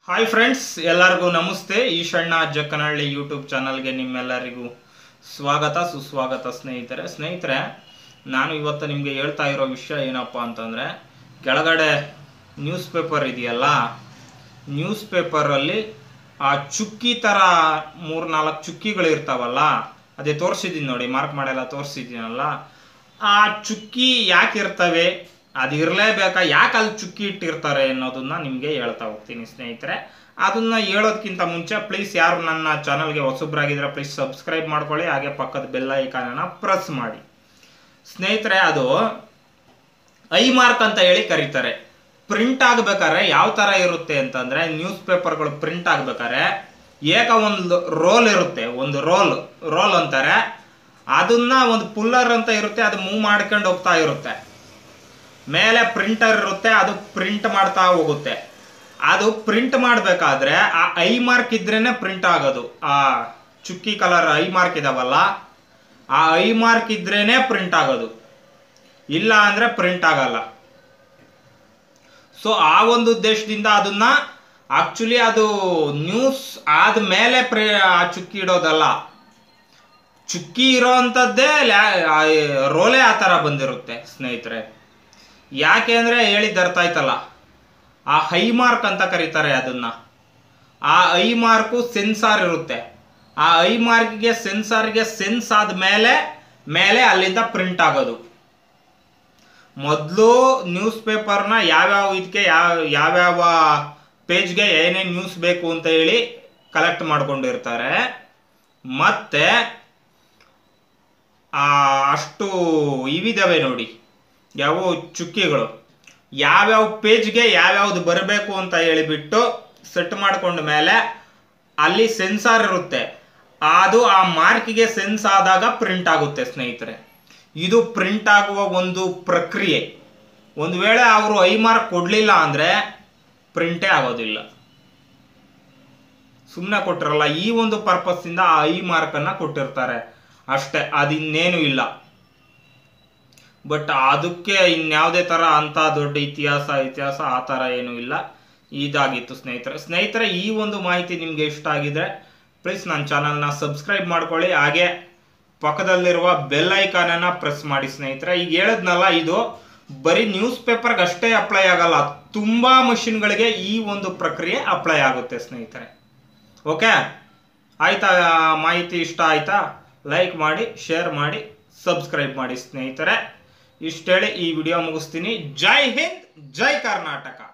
hi friends ಎಲ್ಲರಿಗೂ ನಮಸ್ತೆ Eshanna Jakkanahalli YouTube ಚಾನಲ್ಗೆ ನಿಮ್ಮೆಲ್ಲರಿಗೂ ಸ್ವಾಗತ ಸುಸ್ವಾಗತ ಸ್ನೇಹಿತರೆ ಸ್ನೇಹಿತರೆ ನಾನು ಇವತ್ತು ನಿಮಗೆ ಹೇಳ್ತಾ ಇರೋ ವಿಷಯ ಏನಪ್ಪ ಅಂತಂದರೆ ಕೆಳಗಡೆ ನ್ಯೂಸ್ ಪೇಪರ್ ಇದೆಯಲ್ಲ ನ್ಯೂಸ್ ಪೇಪರಲ್ಲಿ ಆ ಚುಕ್ಕಿ ಥರ ಮೂರು ನಾಲ್ಕು ಚುಕ್ಕಿಗಳು ಇರ್ತಾವಲ್ಲ ಅದೇ ತೋರಿಸಿದ್ದೀನಿ ನೋಡಿ ಮಾರ್ಕ್ ಮಾಡೆಲ್ಲ ತೋರಿಸಿದ್ದೀನಲ್ಲ ಆ ಚುಕ್ಕಿ ಯಾಕೆ ಇರ್ತವೆ ಅದು ಇರಲೇಬೇಕಾ ಯಾಕೆ ಅಲ್ಲಿ ಚುಕ್ಕಿ ಇಟ್ಟಿರ್ತಾರೆ ಅನ್ನೋದನ್ನ ನಿಮಗೆ ಹೇಳ್ತಾ ಹೋಗ್ತೀನಿ ಸ್ನೇಹಿತರೆ ಅದನ್ನ ಹೇಳೋದಕ್ಕಿಂತ ಮುಂಚೆ ಪ್ಲೀಸ್ ಯಾರು ನನ್ನ ಚಾನಲ್ಗೆ ಹೊಸಬ್ರಾಗಿದ್ರೆ ಪ್ಲೀಸ್ ಸಬ್ಸ್ಕ್ರೈಬ್ ಮಾಡ್ಕೊಳ್ಳಿ ಹಾಗೆ ಪಕ್ಕದ ಬೆಲ್ ಐಕಾನನ್ನು ಪ್ರೆಸ್ ಮಾಡಿ ಸ್ನೇಹಿತರೆ ಅದು ಐ ಮಾರ್ಕ್ ಅಂತ ಹೇಳಿ ಕರೀತಾರೆ ಪ್ರಿಂಟ್ ಆಗ್ಬೇಕಾದ್ರೆ ಯಾವ ಥರ ಇರುತ್ತೆ ಅಂತಂದ್ರೆ ನ್ಯೂಸ್ ಪೇಪರ್ಗಳು ಪ್ರಿಂಟ್ ಆಗ್ಬೇಕಾದ್ರೆ ಏಕ ಒಂದು ರೋಲ್ ಇರುತ್ತೆ ಒಂದು ರೋಲ್ ರೋಲ್ ಅಂತಾರೆ ಅದನ್ನ ಒಂದು ಪುಲ್ಲರ್ ಅಂತ ಇರುತ್ತೆ ಅದು ಮೂವ್ ಮಾಡ್ಕೊಂಡು ಹೋಗ್ತಾ ಇರುತ್ತೆ ಮೇಲೆ ಪ್ರಿಂಟರ್ ಇರುತ್ತೆ ಅದು ಪ್ರಿಂಟ್ ಮಾಡ್ತಾ ಹೋಗುತ್ತೆ ಅದು ಪ್ರಿಂಟ್ ಮಾಡಬೇಕಾದ್ರೆ ಆ ಐ ಮಾರ್ಕ್ ಇದ್ರೇನೆ ಪ್ರಿಂಟ್ ಆಗೋದು ಆ ಚುಕ್ಕಿ ಕಲರ್ ಐ ಮಾರ್ಕ್ ಇದಾವಲ್ಲ ಆ ಐ ಮಾರ್ಕ್ ಇದ್ರೇನೆ ಪ್ರಿಂಟ್ ಆಗೋದು ಇಲ್ಲ ಅಂದ್ರೆ ಪ್ರಿಂಟ್ ಆಗಲ್ಲ ಸೊ ಆ ಒಂದು ಉದ್ದೇಶದಿಂದ ಅದನ್ನ ಆಕ್ಚುಲಿ ಅದು ನ್ಯೂಸ್ ಆದ್ಮೇಲೆ ಪ್ರ ಆ ಚುಕ್ಕಿ ಇಡೋದಲ್ಲ ಚುಕ್ಕಿ ಇರೋ ಅಂಥದ್ದೇ ರೋಲೇ ಆ ಥರ ಬಂದಿರುತ್ತೆ ಸ್ನೇಹಿತರೆ ಯಾಕೆ ಅಂದರೆ ಹೇಳಿದ್ದು ಅರ್ಥ ಆಯ್ತಲ್ಲ ಆ ಹೈ ಮಾರ್ಕ್ ಅಂತ ಕರೀತಾರೆ ಅದನ್ನ ಆ ಐ ಮಾರ್ಕು ಸೆನ್ಸಾರ್ ಇರುತ್ತೆ ಆ ಐ ಮಾರ್ಕ್ಗೆ ಸೆನ್ಸಾರ್ಗೆ ಸೆನ್ಸ್ ಆದ ಮೇಲೆ ಮೇಲೆ ಅಲ್ಲಿಂದ ಪ್ರಿಂಟ್ ಆಗೋದು ಮೊದಲು ನ್ಯೂಸ್ ಪೇಪರ್ನ ಯಾವ್ಯಾವ ಇದಕ್ಕೆ ಯಾವ ಯಾವ್ಯಾವ ಪೇಜ್ಗೆ ಏನೇನು ನ್ಯೂಸ್ ಬೇಕು ಅಂತ ಹೇಳಿ ಕಲೆಕ್ಟ್ ಮಾಡ್ಕೊಂಡಿರ್ತಾರೆ ಮತ್ತೆ ಆ ಅಷ್ಟು ಇವಿದಾವೆ ನೋಡಿ ಯಾವ ಚುಕ್ಕಿಗಳು ಯಾವ್ಯಾವ ಪೇಜ್ಗೆ ಯಾವ್ಯಾವ್ದು ಬರಬೇಕು ಅಂತ ಹೇಳಿಬಿಟ್ಟು ಸೆಟ್ ಮಾಡ್ಕೊಂಡ ಮೇಲೆ ಅಲ್ಲಿ ಸೆನ್ಸಾರ್ ಇರುತ್ತೆ ಅದು ಆ ಮಾರ್ಕಿಗೆ ಸೆನ್ಸ್ ಆದಾಗ ಪ್ರಿಂಟ್ ಆಗುತ್ತೆ ಸ್ನೇಹಿತರೆ ಇದು ಪ್ರಿಂಟ್ ಆಗುವ ಒಂದು ಪ್ರಕ್ರಿಯೆ ಒಂದು ವೇಳೆ ಅವರು ಐ ಮಾರ್ಕ್ ಕೊಡಲಿಲ್ಲ ಅಂದರೆ ಪ್ರಿಂಟೇ ಆಗೋದಿಲ್ಲ ಸುಮ್ಮನೆ ಕೊಟ್ಟಿರಲ್ಲ ಈ ಒಂದು ಪರ್ಪಸ್ಸಿಂದ ಆ ಐ ಮಾರ್ಕನ್ನು ಕೊಟ್ಟಿರ್ತಾರೆ ಅಷ್ಟೇ ಅದಿನ್ನೇನು ಇಲ್ಲ ಬಟ್ ಅದಕ್ಕೆ ಇನ್ಯಾವುದೇ ಥರ ಅಂಥ ದೊಡ್ಡ ಇತಿಹಾಸ ಇತಿಹಾಸ ಆ ಥರ ಏನೂ ಇಲ್ಲ ಇದಾಗಿತ್ತು ಸ್ನೇಹಿತರೆ ಸ್ನೇಹಿತರೆ ಈ ಒಂದು ಮಾಹಿತಿ ನಿಮಗೆ ಇಷ್ಟ ಆಗಿದೆ ಪ್ಲೀಸ್ ನನ್ನ ಚಾನಲ್ನ ಸಬ್ಸ್ಕ್ರೈಬ್ ಮಾಡ್ಕೊಳ್ಳಿ ಹಾಗೆ ಪಕ್ಕದಲ್ಲಿರುವ ಬೆಲ್ ಐಕಾನನ್ನು ಪ್ರೆಸ್ ಮಾಡಿ ಸ್ನೇಹಿತರೆ ಈಗ ಹೇಳಿದ್ನಲ್ಲ ಇದು ಬರೀ ನ್ಯೂಸ್ ಪೇಪರ್ಗೆ ಅಷ್ಟೇ ಅಪ್ಲೈ ಆಗಲ್ಲ ತುಂಬ ಮಷಿನ್ಗಳಿಗೆ ಈ ಒಂದು ಪ್ರಕ್ರಿಯೆ ಅಪ್ಲೈ ಆಗುತ್ತೆ ಸ್ನೇಹಿತರೆ ಓಕೆ ಆಯ್ತಾ ಮಾಹಿತಿ ಇಷ್ಟ ಆಯ್ತಾ ಲೈಕ್ ಮಾಡಿ ಶೇರ್ ಮಾಡಿ ಸಬ್ಸ್ಕ್ರೈಬ್ ಮಾಡಿ ಸ್ನೇಹಿತರೆ ಇಷ್ಟೇಳಿ ಈ ವಿಡಿಯೋ ಮುಗಿಸ್ತೀನಿ ಜೈ ಹಿಂದ್ ಜೈ ಕರ್ನಾಟಕ